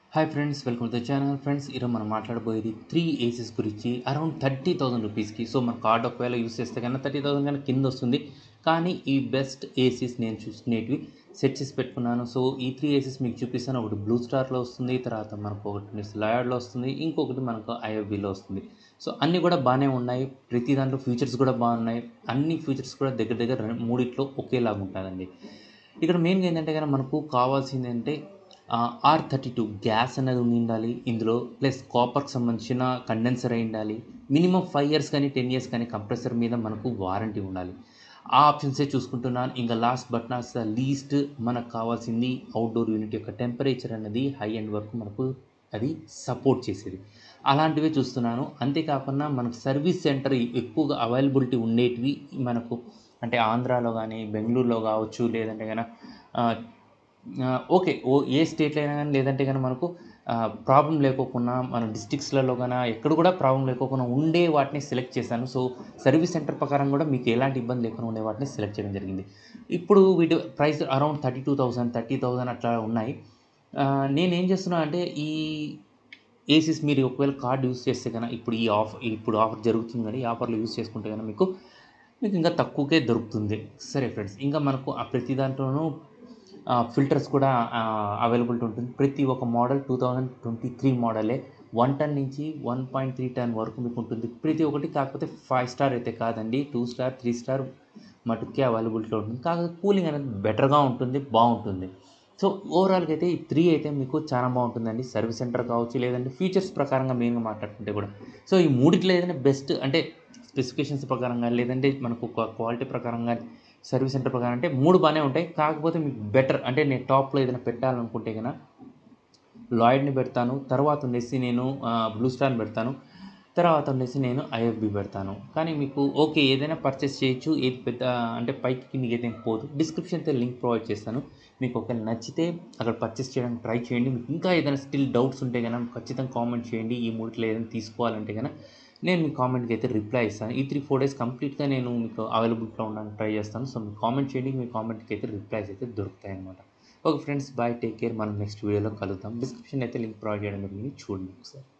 hi friends welcome to the channel friends ఈరోజు మనం మాట్లాడబోయేది త్రీ ఏసీస్ గురించి అరౌండ్ థర్టీ థౌసండ్ రూపీస్కి సో మన కార్డ్ ఒకవేళ యూస్ చేస్తే కన్నా థర్టీ థౌసండ్ కన్నా కింద వస్తుంది కానీ ఈ బెస్ట్ ఏసీస్ నేను చూసుకునేటివి సెట్ చేసి పెట్టుకున్నాను సో ఈ త్రీ ఏసీస్ మీకు చూపిస్తాను ఒకటి బ్లూ స్టార్లో వస్తుంది తర్వాత మనకు ఒకటి లయాడ్లో వస్తుంది ఇంకొకటి మనకు ఐఎఫ్బీలో వస్తుంది సో అన్నీ కూడా బాగానే ఉన్నాయి ప్రతి దాంట్లో ఫీచర్స్ కూడా బాగున్నాయి అన్ని ఫీచర్స్ కూడా దగ్గర దగ్గర రెండు- మూడిట్లో ఒకేలాగా ఉంటుందండి ఇక్కడ మెయిన్గా ఏంటంటే కనుక మనకు కావాల్సింది అంటే ఆర్ థర్టీ టూ గ్యాస్ అనేది ఉండి ఉండాలి ఇందులో ప్లస్ కాపర్కి సంబంధించిన కండెన్సర్ అయి ఉండాలి మినిమం ఫైవ్ ఇయర్స్ కానీ టెన్ ఇయర్స్ కానీ కంప్రెసర్ మీద మనకు వారంటీ ఉండాలి ఆ ఆప్షన్సే చూసుకుంటున్నాను ఇంకా last but not the least మనకు కావాల్సింది అవుట్డోర్ యూనిట్ యొక్క టెంపరేచర్ అనేది హై ఎండ్ వరకు మనకు అది సపోర్ట్ చేసేది అలాంటివే చూస్తున్నాను అంతేకాకుండా మనకు సర్వీస్ సెంటర్ ఎక్కువగా అవైలబిలిటీ ఉండేటివి మనకు అంటే ఆంధ్రాలో కానీ బెంగళూరులో కావచ్చు లేదంటే కనుక ఓకే ఓ ఏ స్టేట్లో అయినా కానీ లేదంటే కానీ మనకు ప్రాబ్లం లేకోకుండా మన డిస్టిక్స్లలో కానీ ఎక్కడ కూడా ప్రాబ్లం లేకోకుండా ఉండే వాటిని సెలెక్ట్ చేశాను సో సర్వీస్ సెంటర్ ప్రకారం కూడా మీకు ఎలాంటి ఇబ్బంది లేకుండా ఉండే వాటిని సెలెక్ట్ చేయడం జరిగింది ఇప్పుడు వీటి price around thirty two thousand thirty thousand అట్లా ఉన్నాయి ఆ, నేనేం చేస్తున్నా అంటే ఈ ఏసీస్ మీరు ఒకవేళ కార్డ్ యూస్ చేస్తే కనుక ఇప్పుడు ఈ ఆఫర్ ఇప్పుడు ఆఫర్ జరుగుతుంది కానీ ఈ ఆఫర్లో యూస్ చేసుకుంటే కనుక మీకు మీకు ఇంకా తక్కువకే దొరుకుతుంది సరే ఫ్రెండ్స్ ఇంకా మనకు ఆ ప్రతి దాంట్లోనూ ఫిల్టర్స్ కూడా అవైలబిలిటీ ఉంటుంది ప్రతి ఒక్క model two thousand twenty three మోడలే వన్ టన్ నుంచి వన్ పాయింట్ త్రీ టన్ వరకు మీకు ఉంటుంది ప్రతి ఒక్కటి కాకపోతే ఫైవ్ స్టార్ అయితే కాదండి టూ స్టార్ త్రీ స్టార్ మటుకే అవైలబిలిటీ ఉంటుంది కాకపోతే కూలింగ్ అనేది బెటర్గా ఉంటుంది బాగుంటుంది సో ఓవరాల్గా అయితే ఈ త్రీ అయితే మీకు చాలా బాగుంటుందండి సర్వీస్ సెంటర్ కావచ్చు లేదంటే ఫీచర్స్ ప్రకారంగా మెయిన్గా మాట్లాడుకుంటే కూడా సో ఈ మూడిట్లో ఏదైనా బెస్ట్ అంటే స్పెసిఫికేషన్స్ ప్రకారంగా లేదంటే మనకు క్వాలిటీ ప్రకారంగా సర్వీస్ సెంటర్ ప్రకారం అంటే మూడు బాగానే ఉంటాయి కాకపోతే మీకు బెటర్ అంటే నేను టాప్లో ఏదైనా పెట్టాలనుకుంటే కనుక లాయిడ్ని పెడతాను తర్వాత ఉండేసి నేను బ్లూ స్టార్ని పెడతాను తర్వాత ఉండేసి నేను ఐఎఫ్బి పెడతాను కానీ మీకు ఓకే ఏదైనా పర్చేస్ చేయొచ్చు ఏది పెద్ద అంటే పైకి కిందకి ఏదైనా పోదు డిస్క్రిప్షన్తో లింక్ ప్రొవైడ్ చేస్తాను మీకు ఒకవేళ నచ్చితే అక్కడ పర్చేస్ చేయడానికి ట్రై చేయండి మీకు ఇంకా ఏదైనా స్టిల్ డౌట్స్ ఉంటే కనుక ఖచ్చితంగా కామెంట్ చేయండి ఈ మూడిట్లో ఏదైనా తీసుకోవాలంటే కనుక నేను మీ కామెంట్కి అయితే రిప్లై ఇస్తాను ఈ త్రీ ఫోర్ డేస్ కంప్లీట్గా నేను మీకు అవైలబుల్గా ఉండడానికి ట్రై చేస్తాను సో మీరు కామెంట్ చేయండి మీ కామెంట్కి అయితే రిప్లైస్ అయితే దొరుకుతాయి అనమాట okay friends bye take care మనం నెక్స్ట్ వీడియోలో కలుద్దాం డిస్క్రిప్షన్ అయితే లింక్ ప్రొవైడ్ చేయడం జరిగింది చూడండి ఒకసారి